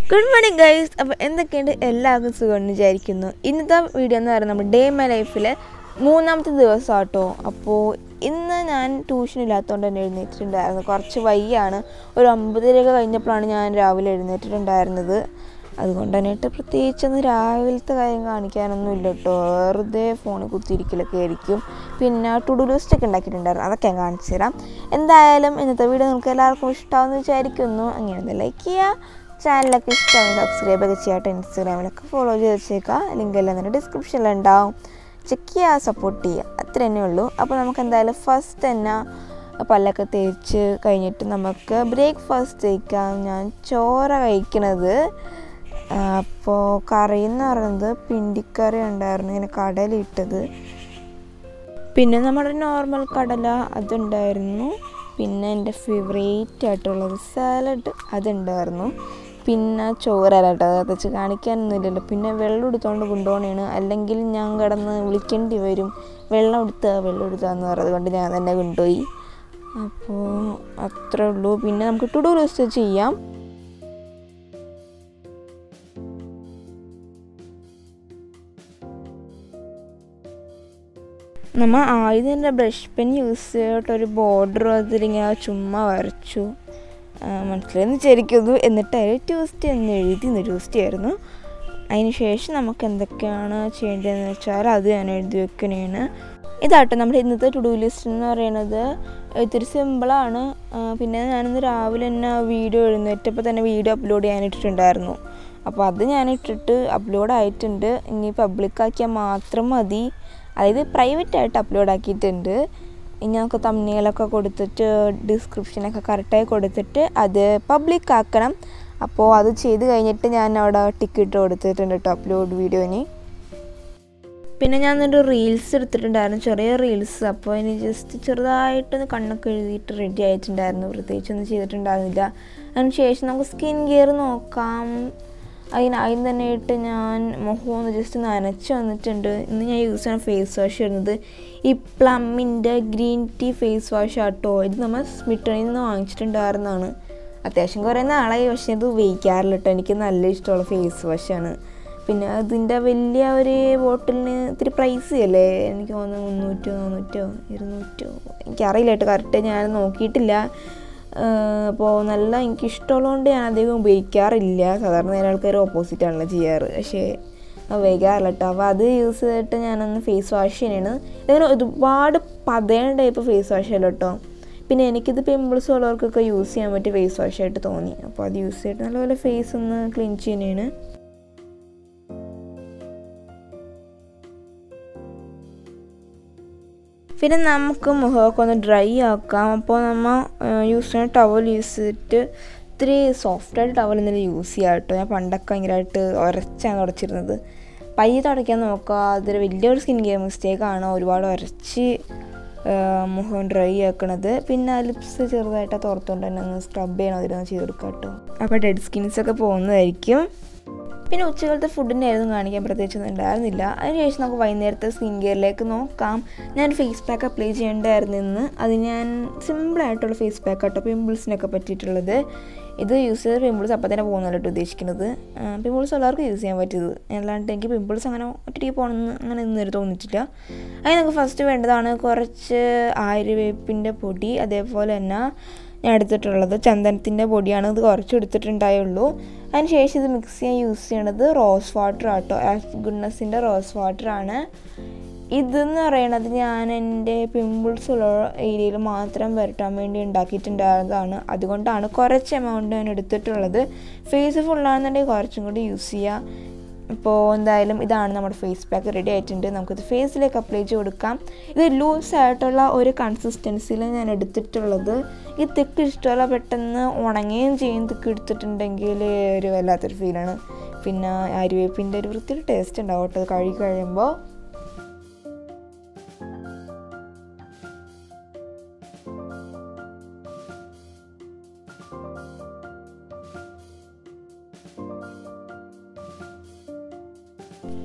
good morning guys അപ്പോൾ എന്തൊക്കെയുണ്ട് എല്ലാവർക്കും സുഖമെന്ന് വിചാരിക്കുന്നു ഇന്നത്തെ വീഡിയോ എന്ന് പറയുന്നത് നമ്മുടെ ഡേ മൈ ലൈഫിലെ മൂന്നാമത്തെ ദിവസം കേട്ടോ അപ്പോൾ ഇന്ന് ഞാൻ ട്യൂഷൻ ഇല്ലാത്തതുകൊണ്ട് തന്നെ എഴുന്നേറ്റിട്ടുണ്ടായിരുന്നു കുറച്ച് വയ്യാണ് ഒരു ഒമ്പതരയൊക്കെ കഴിഞ്ഞപ്പോഴാണ് ഞാൻ രാവിലെ എഴുന്നേറ്റിട്ടുണ്ടായിരുന്നത് അതുകൊണ്ട് തന്നെയിട്ട് പ്രത്യേകിച്ചൊന്നും രാവിലത്തെ കാര്യം കാണിക്കാനൊന്നും ഇല്ല കേട്ടോ വെറുതെ ഫോണിൽ കുത്തിയിരിക്കലൊക്കെ ആയിരിക്കും പിന്നെ ടു ഡു ലിസ്റ്റ് ഒക്കെ ഉണ്ടാക്കിയിട്ടുണ്ടായിരുന്നു അതൊക്കെ ഞാൻ കാണിച്ചു തരാം എന്തായാലും ഇന്നത്തെ വീഡിയോ നിങ്ങൾക്ക് എല്ലാവർക്കും ഇഷ്ടമാണെന്ന് വിചാരിക്കുന്നു അങ്ങനെ ഒന്ന് ലൈക്ക് ചെയ്യുക ചാനലൊക്കെ ഇഷ്ടമാണ് സബ്സ്ക്രൈബ് ഒക്കെ ചെയ്യാട്ടെ ഇൻസ്റ്റാഗ്രാമിലൊക്കെ ഫോളോ ചെയ്ത് വെച്ചേക്കുക ലിങ്ക് എല്ലാം തന്നെ ഡിസ്ക്രിപ്ഷനിലുണ്ടാവും ചെക്ക് ചെയ്യുക സപ്പോർട്ട് ചെയ്യുക അത്ര തന്നെ ഉള്ളൂ അപ്പോൾ നമുക്ക് എന്തായാലും ഫസ്റ്റ് തന്നെ പല്ലൊക്കെ തേച്ച് കഴിഞ്ഞിട്ട് നമുക്ക് ബ്രേക്ക്ഫാസ്റ്റ് കഴിക്കാം ഞാൻ ചോറ കഴിക്കണത് അപ്പോൾ കറി എന്ന് പറയുന്നത് പിണ്ടിക്കറി ഉണ്ടായിരുന്നു ഇങ്ങനെ കടലിട്ടത് പിന്നെ നമ്മുടെ നോർമൽ കടല അതുണ്ടായിരുന്നു പിന്നെ എൻ്റെ ഫേവറേറ്റ് ആയിട്ടുള്ളത് സാലഡ് അതുണ്ടായിരുന്നു പിന്നെ ചോറല്ല കേട്ടോ അത് വെച്ച് കാണിക്കാനൊന്നുമില്ലല്ലോ പിന്നെ വെള്ളം എടുത്തുകൊണ്ട് കൊണ്ടുപോകണേണ് അല്ലെങ്കിൽ ഞാൻ കിടന്ന് വിളിക്കേണ്ടി വരും വെള്ളം എടുത്തുക വെള്ളം എടുത്തുക എന്ന് പറയുന്നത് കൊണ്ട് ഞാൻ തന്നെ കൊണ്ടുപോയി അപ്പോൾ അത്രേ ഉള്ളൂ പിന്നെ നമുക്ക് ടു ഡു ലിസ്റ്റ് ചെയ്യാം നമ്മൾ ആദ്യം തന്നെ ബ്രഷ് പെൻ യൂസ് ചെയ്തിട്ട് ഒരു ബോർഡർ അതിലിങ്ങനെ ചുമ്മാ വരച്ചു മനസ്സിലായെന്ന് വിചാരിക്കുന്നു എന്നിട്ട് അതിൽ ട്യൂസ്ഡേ എന്ന് എഴുതി ഇന്ന് ട്യൂസ്ഡേ ആയിരുന്നു അതിന് ശേഷം നമുക്ക് എന്തൊക്കെയാണ് ചെയ്യേണ്ടതെന്ന് വെച്ചാൽ അത് ഞാൻ എഴുതി വെക്കണേണ് ഇതാട്ടോ നമ്മുടെ ഇന്നത്തെ ടു ഡു ലിസ്റ്റ് എന്ന് പറയുന്നത് ഇത്തിരി സിമ്പിളാണ് പിന്നെ ഞാനിന്ന് രാവിലെ തന്നെ വീഡിയോ എഴുന്നേറ്റപ്പോൾ തന്നെ വീഡിയോ അപ്ലോഡ് ചെയ്യാനിട്ടിട്ടുണ്ടായിരുന്നു അപ്പോൾ അത് ഞാൻ ഇട്ടിട്ട് അപ്ലോഡ് ആയിട്ടുണ്ട് ഇനി പബ്ലിക്കാക്കിയാൽ മാത്രം മതി അതായത് പ്രൈവറ്റ് ആയിട്ട് അപ്ലോഡ് ആക്കിയിട്ടുണ്ട് ഇനി നമുക്ക് തമ്മിലൊക്കെ കൊടുത്തിട്ട് ഡിസ്ക്രിപ്ഷനൊക്കെ കറക്റ്റായി കൊടുത്തിട്ട് അത് പബ്ലിക് ആക്കണം അപ്പോൾ അത് ചെയ്ത് കഴിഞ്ഞിട്ട് ഞാൻ അവിടെ ടിക്കറ്റ് കൊടുത്തിട്ടുണ്ട് കേട്ടോ അപ്ലോഡ് വീഡിയോന് പിന്നെ ഞാൻ ഒരു റീൽസ് എടുത്തിട്ടുണ്ടായിരുന്നു ചെറിയ റീൽസ് അപ്പോൾ ഇനി ജസ്റ്റ് ചെറുതായിട്ടൊന്ന് കണ്ണൊക്കെ എഴുതിയിട്ട് റെഡി ആയിട്ടുണ്ടായിരുന്നു പ്രത്യേകിച്ചൊന്നും ചെയ്തിട്ടുണ്ടായിരുന്നില്ല അതിന് ശേഷം നമുക്ക് സ്കിൻ കെയർ നോക്കാം അതിനാദ്യം തന്നെ ഇട്ട് ഞാൻ മുഖം ഒന്ന് ജസ്റ്റ് നനച്ച് വന്നിട്ടുണ്ട് ഇന്ന് ഞാൻ യൂസ് ചെയ്യുന്ന ഫേസ് വാഷ് വരുന്നത് ഈ പ്ലമ്മിൻ്റെ ഗ്രീൻ ടീ ഫേസ് വാഷ് ആട്ടോ ഇത് നമ്മൾ സ്മിട്ടണിൽ നിന്ന് വാങ്ങിച്ചിട്ടുണ്ടായിരുന്നതാണ് അത്യാവശ്യം കുറേ നാളായി പക്ഷേ ഇത് ഉപയോഗിക്കാറില്ല കേട്ടോ എനിക്ക് നല്ല ഇഷ്ടമുള്ള ഫേസ് വാഷാണ് പിന്നെ അതിൻ്റെ വലിയ ഒരു ബോട്ടിലിന് ഇത്തിരി പ്രൈസ് അല്ലേ എനിക്ക് തോന്നുന്നു മുന്നൂറ്റോ നാനൂറ്റോ ഇരുന്നൂറ്റോ എനിക്കറിയില്ല കേട്ടോ കറക്റ്റ് ഞാൻ നോക്കിയിട്ടില്ല അപ്പോൾ നല്ല എനിക്ക് ഇഷ്ടമുള്ളതുകൊണ്ട് ഞാൻ അധികം ഉപയോഗിക്കാറില്ല സാധാരണ നേരെ ആൾക്കാർ ഓപ്പോസിറ്റ് ആണല്ലോ ചെയ്യാറ് പക്ഷേ ഉപയോഗിക്കാറില്ല കേട്ടോ അപ്പോൾ അത് യൂസ് ചെയ്തിട്ട് ഞാനൊന്ന് ഫേസ് വാഷ് ചെയ്യണതാണ് ഇങ്ങനെ ഒരുപാട് പതയണ ടൈപ്പ് ഫേസ് വാഷ് അല്ല കേട്ടോ പിന്നെ എനിക്കിത് പിമ്പിൾസ് ഉള്ളവർക്കൊക്കെ യൂസ് ചെയ്യാൻ പറ്റിയ ഫേസ് വാഷ് ആയിട്ട് തോന്നി അപ്പോൾ അത് യൂസ് ചെയ്തിട്ട് നല്ലപോലെ ഫേസ് ഒന്ന് ക്ലീൻ ചെയ്യണേണ് പിന്നെ നമുക്ക് മുഖമൊക്കെ ഒന്ന് ഡ്രൈ ആക്കാം അപ്പോൾ നമ്മൾ യൂസ് ചെയ്യുന്ന ടവൽ യൂസ് ചെയ്തിട്ട് ഇത്തിരി സോഫ്റ്റായിട്ട് ടവൽ എന്തെങ്കിലും യൂസ് ചെയ്യാം കേട്ടോ ഞാൻ പണ്ടൊക്കെ ഭയങ്കരമായിട്ട് ഉരച്ചാണ് തുടച്ചിരുന്നത് പയ്യെ തുടയ്ക്കാൻ നോക്കുക അതൊരു വലിയൊരു സ്കിൻ കെയർ മിസ്റ്റേക്കാണ് ഒരുപാട് ഉരച്ച് മുഖം ഡ്രൈ ആക്കണത് പിന്നെ ലിപ്സ് ചെറുതായിട്ട് തുറത്തുകൊണ്ട് തന്നെ ഒന്ന് സ്ക്രബ് ചെയ്യണം അതിലൊന്ന് ചെയ്ത് കൊടുക്കാം കേട്ടോ അപ്പോൾ ഡെഡ് സ്കിൻസൊക്കെ പോകുന്നതായിരിക്കും പിന്നെ ഉച്ചകാലത്തെ ഫുഡിൻ്റെ ആയിരുന്നു കാണിക്കാൻ പ്രത്യേകിച്ചൊന്നും ഉണ്ടായിരുന്നില്ല അതിനുശേഷം നമുക്ക് വൈകുന്നേരത്തെ സ്കിൻ കെയറിലേക്ക് നോക്കാം ഞാൻ ഫേസ് പാക്ക് അപ്ലൈ ചെയ്യേണ്ടായിരുന്നു ഇന്ന് അത് ഞാൻ സിമ്പിളായിട്ടുള്ള ഫേസ് പാക്ക് കേട്ടോ പിമ്പിൾസിനൊക്കെ പറ്റിയിട്ടുള്ളത് ഇത് യൂസ് ചെയ്ത് പിമ്പിൾസ് അപ്പം തന്നെ പോകുന്നല്ലോ കേട്ടോ ഉദ്ദേശിക്കുന്നത് പിമ്പിൾസ് ഉള്ളവർക്ക് യൂസ് ചെയ്യാൻ പറ്റിയത് അല്ലാണ്ട് എനിക്ക് പിമ്പിൾസ് അങ്ങനെ ഒറ്റയ്ക്ക് പോകണമെന്ന് അങ്ങനെ ഒന്നും തോന്നിയിട്ടില്ല അതിന് നമുക്ക് ഫസ്റ്റ് വേണ്ടതാണ് കുറച്ച് ആയുർവേപ്പിൻ്റെ പൊടി അതേപോലെ തന്നെ ഞാൻ എടുത്തിട്ടുള്ളത് ചന്ദനത്തിൻ്റെ പൊടിയാണ് ഇത് കുറച്ച് എടുത്തിട്ടുണ്ടായുള്ളൂ അതിന് ശേഷം ഇത് മിക്സ് ചെയ്യാൻ യൂസ് ചെയ്യണത് റോസ് വാട്ടർ ആട്ടോ ആസ് ഗുഡ്നസിൻ്റെ റോസ് വാട്ടറാണ് ഇതെന്ന് പറയണത് ഞാൻ എൻ്റെ പിമ്പിൾസ് ഉള്ള ഏരിയയിൽ മാത്രം വരട്ടാൻ വേണ്ടി ഉണ്ടാക്കിയിട്ടുണ്ടായതാണ് അതുകൊണ്ടാണ് കുറച്ച് എമൗണ്ട് ഞാൻ എടുത്തിട്ടുള്ളത് ഫേസ് ഫുള്ളാണെന്നുണ്ടെങ്കിൽ കുറച്ചും കൂടി യൂസ് ചെയ്യുക ഇപ്പോൾ എന്തായാലും ഇതാണ് നമ്മുടെ ഫേസ് പാക്ക് റെഡി ആയിട്ടുണ്ട് നമുക്കിത് ഫേസിലേക്ക് അപ്ലൈ ചെയ്ത് കൊടുക്കാം ഇത് ലൂസ് ആയിട്ടുള്ള ഒരു കൺസിസ്റ്റൻസിയിൽ ഞാൻ എടുത്തിട്ടുള്ളത് ഈ തിക്ക് ഇഷ്ടമല്ല പെട്ടെന്ന് ഉണങ്ങുകയും ചെയ്യും തിക്ക് എടുത്തിട്ടുണ്ടെങ്കിൽ ഒരു വല്ലാത്തൊരു ഫീലാണ് പിന്നെ ആര്യവേപ്പിൻ്റെ ഒരു വൃത്തിയുടെ ടേസ്റ്റ് ഉണ്ടാവും കേട്ടോ അത് കഴുകി കഴിയുമ്പോൾ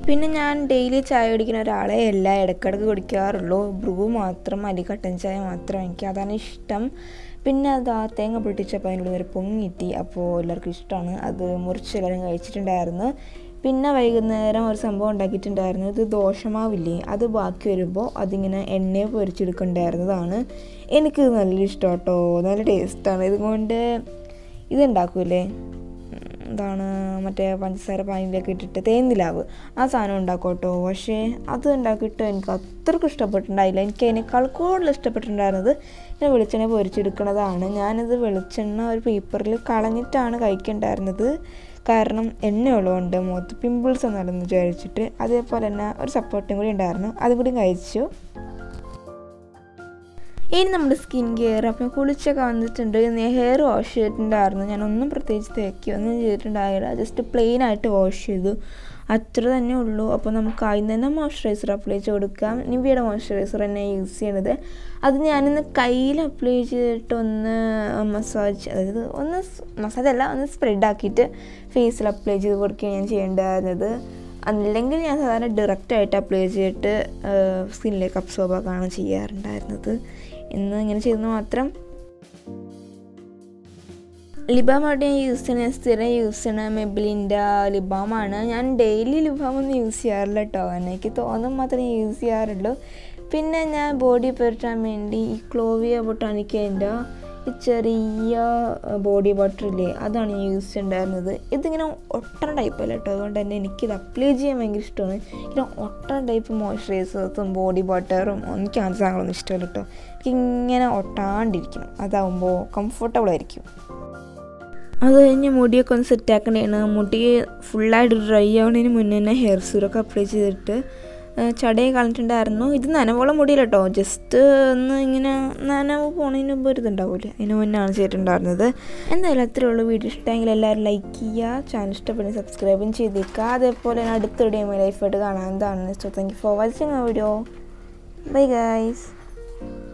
പിന്നെ ഞാൻ ഡെയിലി ചായ കുടിക്കുന്ന ഒരാളെ എല്ലാ ഇടയ്ക്കിടയ്ക്ക് കുടിക്കാറുള്ളൂ ബ്രൂ മാത്രം അല്ലി കട്ടൻ ചായ മാത്രം എനിക്ക് അതാണ് ഇഷ്ടം പിന്നെ അത് ആ തേങ്ങ പൊട്ടിച്ചപ്പോൾ അതിനുള്ളിൽ ഒരു പൊങ്ങിറ്റി അപ്പോൾ എല്ലാവർക്കും ഇഷ്ടമാണ് അത് മുറിച്ച് എല്ലാവരും കഴിച്ചിട്ടുണ്ടായിരുന്നു പിന്നെ വൈകുന്നേരം ഒരു സംഭവം ഉണ്ടാക്കിയിട്ടുണ്ടായിരുന്നു ഇത് ദോശമാവില്ലേ അത് ബാക്കി വരുമ്പോൾ അതിങ്ങനെ എണ്ണയെ പൊരിച്ചെടുക്കണ്ടായിരുന്നതാണ് എനിക്ക് നല്ല ഇഷ്ടം കേട്ടോ നല്ല ടേസ്റ്റാണ് ഇതുകൊണ്ട് ഇതുണ്ടാക്കൂലേ എന്താണ് മറ്റേ പഞ്ചസാര പാനിലൊക്കെ ഇട്ടിട്ട് തേന്നിലാവ് ആ സാധനം ഉണ്ടാക്കും കേട്ടോ പക്ഷേ അത് ഉണ്ടാക്കിയിട്ട് എനിക്ക് അത്രയ്ക്ക് ഇഷ്ടപ്പെട്ടിട്ടുണ്ടായില്ല എനിക്ക് അതിനേക്കാൾ കൂടുതൽ ഇഷ്ടപ്പെട്ടിട്ടുണ്ടായിരുന്നത് ഞാൻ വെളിച്ചെണ്ണ പൊരിച്ചെടുക്കുന്നതാണ് ഞാനിത് വെളിച്ചെണ്ണ ഒരു പേപ്പറിൽ കളഞ്ഞിട്ടാണ് കഴിക്കേണ്ടായിരുന്നത് കാരണം എണ്ണ ഉള്ളതുകൊണ്ട് മുഖത്ത് പിമ്പിൾസ് ഒന്നും വിചാരിച്ചിട്ട് അതേപോലെ തന്നെ ഒരു സപ്പോർട്ടും കൂടി ഉണ്ടായിരുന്നു അതും കൂടി കഴിച്ചു ഇനി നമ്മുടെ സ്കിൻ കെയർ അപ്പം കുളിച്ചൊക്കെ വന്നിട്ടുണ്ട് ഹെയർ വാഷ് ചെയ്തിട്ടുണ്ടായിരുന്നു ഞാനൊന്നും പ്രത്യേകിച്ച് തേക്കുകയൊന്നും ചെയ്തിട്ടുണ്ടായില്ല ജസ്റ്റ് പ്ലെയിൻ ആയിട്ട് വാഷ് ചെയ്തു അത്ര തന്നെ ഉള്ളൂ അപ്പോൾ നമുക്ക് ആദ്യം തന്നെ മോയ്സ്ചറൈസർ അപ്ലൈ ചെയ്ത് കൊടുക്കാം നിവിയുടെ മോയ്സ്ചറൈസർ തന്നെ യൂസ് ചെയ്യണത് അത് ഞാനിന്ന് കയ്യിൽ അപ്ലൈ ചെയ്തിട്ട് ഒന്ന് മസാജ് അതായത് ഒന്ന് മസാജ് അല്ല ഒന്ന് സ്പ്രെഡ് ആക്കിയിട്ട് ഫേസിൽ അപ്ലൈ ചെയ്ത് കൊടുക്കുകയാണ് ഞാൻ ചെയ്യേണ്ടായിരുന്നത് അല്ലെങ്കിൽ ഞാൻ സാധാരണ ഡയറക്റ്റ് ആയിട്ട് അപ്ലൈ ചെയ്തിട്ട് സ്കിന്നിലേക്ക് അബ്സോർബ് ആക്കുകയാണ് ചെയ്യാറുണ്ടായിരുന്നത് ഇന്ന് ഇങ്ങനെ ചെയ്തെന്ന് മാത്രം ലിബാമായിട്ട് ഞാൻ യൂസ് ചെയ്യണ സ്ഥിരം യൂസ് ചെയ്യണ മെബിലിൻ്റെ ലിബാമാണ് ഞാൻ ഡെയിലി ലിബാം ഒന്നും യൂസ് ചെയ്യാറില്ല കേട്ടോ എനിക്ക് തോന്നും മാത്രമേ യൂസ് ചെയ്യാറുള്ളൂ പിന്നെ ഞാൻ ബോഡി പുരട്ടാൻ വേണ്ടി ഈ ക്ലോവിയ ബൊട്ടാനിക്കേൻ്റെ ഈ ചെറിയ ബോഡി ബട്ടറില്ലേ അതാണ് ഞാൻ യൂസ് ചെയ്തിട്ടുണ്ടായിരുന്നത് ഇതിങ്ങനെ ഒട്ടണ ടൈപ്പ് അല്ല കേട്ടോ അതുകൊണ്ട് തന്നെ എനിക്കിത് അപ്ലൈ ചെയ്യാൻ ഭയങ്കര ഇഷ്ടമാണ് ഇങ്ങനെ ഒട്ടണ ടൈപ്പ് മോയ്സ്ചറൈസേഴ്സും ബോഡി ബട്ടറും എനിക്ക് അങ്ങനത്തെ സാധനങ്ങളൊന്നും ഇഷ്ടമല്ല കേട്ടോ എനിക്കിങ്ങനെ ഒട്ടാണ്ടിരിക്കണം അതാവുമ്പോൾ കംഫർട്ടബിൾ ആയിരിക്കും അത് കഴിഞ്ഞ് മുടിയൊക്കെ ഒന്ന് സെറ്റ് ആക്കണേണ് മുടി ഫുള്ളായിട്ട് ഡ്രൈ ആവുന്നതിന് മുന്നേ തന്നെ ഹെയർ സീറൊക്കെ അപ്ലൈ ചെയ്തിട്ട് ചടയെ കളഞ്ഞിട്ടുണ്ടായിരുന്നു ഇത് നനവോളം മുടിയില്ല കേട്ടോ ജസ്റ്റ് ഒന്ന് ഇങ്ങനെ നനവ് പോണതിന് മുമ്പ് ഒരു ഇതുണ്ടാവില്ലേ അതിന് മുന്നാണ് ചെയ്തിട്ടുണ്ടായിരുന്നത് എന്തായാലും അത്രേ ഉള്ളൂ വീഡിയോ ഇഷ്ടമെങ്കിൽ എല്ലാവരും ലൈക്ക് ചെയ്യുക ചാനൽ ഇഷ്ടപ്പെടുന്ന സബ്സ്ക്രൈബും ചെയ്തേക്കുക അതേപോലെ തന്നെ അടുത്ത വീഡിയോ ലൈഫായിട്ട് കാണാൻ എന്താണ് so thank you for watching ആ വീഡിയോ ബൈ ഗൈസ്